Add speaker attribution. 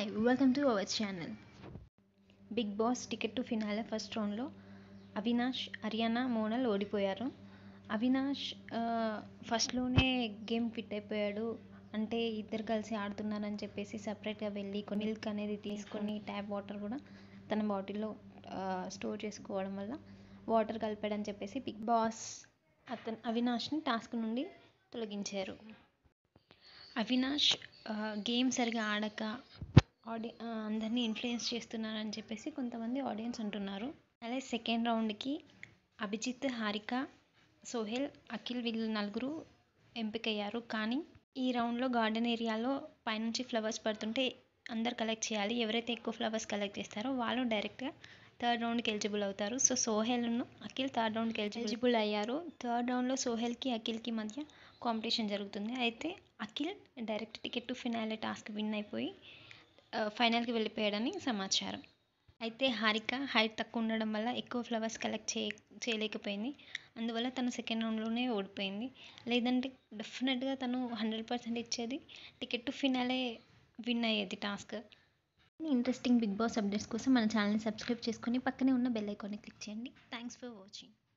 Speaker 1: hi welcome to our channel Bigg Boss ticket to finale first రౌండ్లో అవినాష్ హర్యానా మోనల్ ఓడిపోయారు అవినాష్ ఆ, ఫస్ట్లోనే game fit అయిపోయాడు అంటే ఇద్దరు కలిసి ఆడుతున్నారని చెప్పేసి సపరేట్గా వెళ్ళి కొన్ని మిల్క్ అనేది తీసుకొని ట్యాప్ వాటర్ కూడా తన బాటిల్లో స్టోర్ చేసుకోవడం వల్ల వాటర్ కలిపాడని చెప్పేసి బిగ్ బాస్ అతను అవినాష్ని టాస్క్ నుండి తొలగించారు అవినాష్ ఆ, గేమ్ సరిగా ఆడక ఆడి ఆ, అందరినీ ఇన్ఫ్లుయెన్స్ చేస్తున్నారని చెప్పేసి కొంతమంది ఆడియన్స్ అంటున్నారు అలాగే సెకండ్ రౌండ్కి అభిజిత్ హారిక సోహెల్ అఖిల్ వీళ్ళు నలుగురు ఎంపికయ్యారు కానీ ఈ రౌండ్లో గార్డెన్ ఏరియాలో పైనుంచి ఫ్లవర్స్ పడుతుంటే అందరు కలెక్ట్ చేయాలి ఎవరైతే ఎక్కువ ఫ్లవర్స్ కలెక్ట్ చేస్తారో వాళ్ళు డైరెక్ట్గా థర్డ్ రౌండ్కి ఎలిజిబుల్ అవుతారు సో సోహెల్ను అఖిల్ థర్డ్ రౌండ్కి ఎలిజిబుల్ అయ్యారు థర్డ్ రౌండ్లో సోహెల్కి అఖిల్కి మధ్య కాంపిటీషన్ జరుగుతుంది అయితే Akhil direct ticket to finale task win అయిపోయి ఫైనల్కి వెళ్ళిపోయాడని సమాచారం అయితే హారిక హైట్ తక్కువ ఉండడం వల్ల ఎక్కువ ఫ్లవర్స్ కలెక్ట్ చే చేయలేకపోయింది అందువల్ల తను సెకండ్ రౌండ్లోనే ఓడిపోయింది లేదంటే డెఫినెట్గా తను హండ్రెడ్ పర్సెంట్ ఇచ్చేది టికెట్ టు ఫినాలే విన్ అయ్యేది task interesting big boss updates కోసం మన ఛానల్ని సబ్స్క్రైబ్ చేసుకొని పక్కనే ఉన్న బెల్ ఐకాన్ని క్లిక్ చేయండి థ్యాంక్స్ ఫర్ వాచింగ్